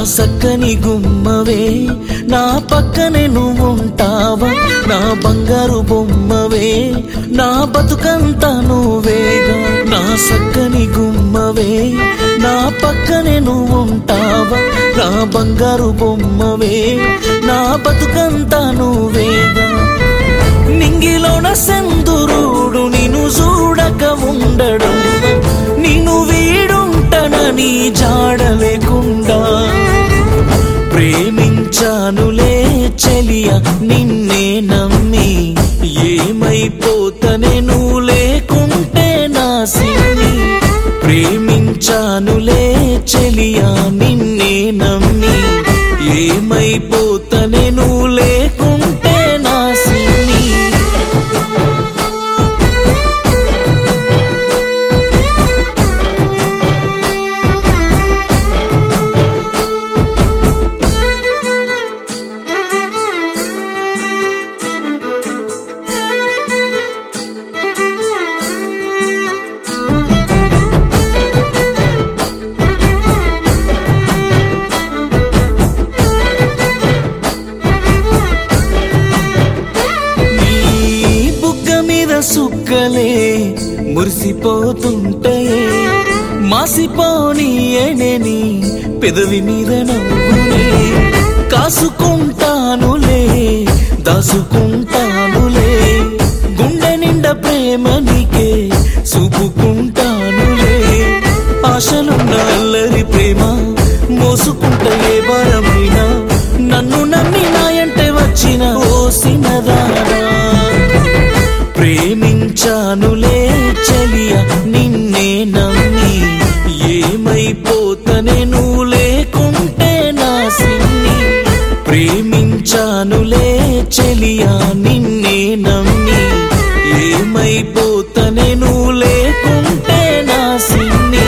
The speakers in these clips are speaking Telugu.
సక్కని గుమ్మవే నా పక్కనే నువ్వు ఉంటావా నా బంగారు బొమ్మవే నా బతుకంతా నువ్వేగా నా సక్కని గుమ్మవే నా పక్కనే నువ్వు ఉంటావా నా బంగారు బొమ్మవే నా బతుకంతా నువ్వేగా నింగిలోన సెందురుడు నిన్ను చూడక ఉండడం నిన్ను వీడుంటనని జాడ లేకుండా ప్రేమించానులే చెలియ నిన్నే నమ్మి ఏమైపోతనే నువ్వు లేకుంటే నా సిన్ని ప్రేమించానులే చెలియ నిన్నే నమ్మి ఏమైపోతనే నువ్వు లేకుంటే నా సిన్ని నీ బుగ్గ మీద సుక్కలే మురిసిపోతుంటాయే మాసిపోని ఎనని పెదవి మీద నవ్వునే కాసుకుంటానులే దాసుకుంటానులే గుండె నిండా ప్రేమ నీకే చూపుకుంటానులే ఆశలున్న అల్లరి ప్రేమ మోసుకుంటే ఏ వరమైనా నన్ను నమ్మి నాయంటే వచ్చిన ఓసినదానా ప్రేమించానులే చలియ నిన్నే నమ్మి ఏమైపోతనే నువ్వు లేకుంటే నా సిన్ని ప్రేమించానులే చెలియ నిన్నే నమ్మి ఏమైపోతనే నువ్వు లేకుంటే నా సిన్ని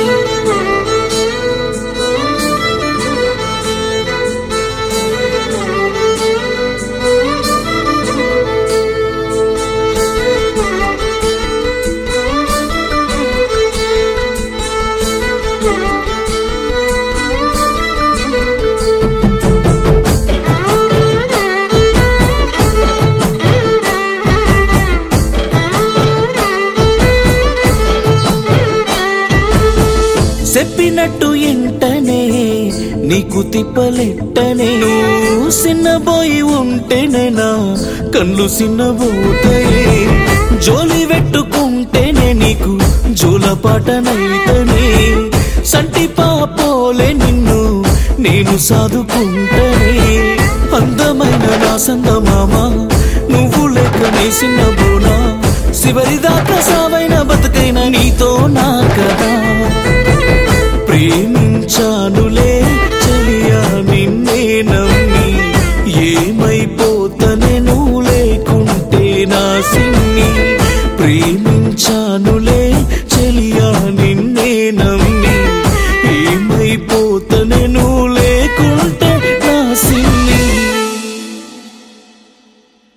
చెప్పినట్టు ఇంటనే నీకు తిప్పలెట్టనే నువ్వు సిన్నబోయి ఉంటేనే నా కళ్ళు సిన్నబోతాయి జోలి పెట్టుకుంటేనే నీకు జోలపాటనైతనే సంటి పాపోలే నిన్ను నేను సాదుకుంటనే అందమైన నా సందమామ నువ్వు లెక్క నేసిన బోనా చివరిదాకా సావైన బతుకైన నీతో నా కదా ప్రేమించానులే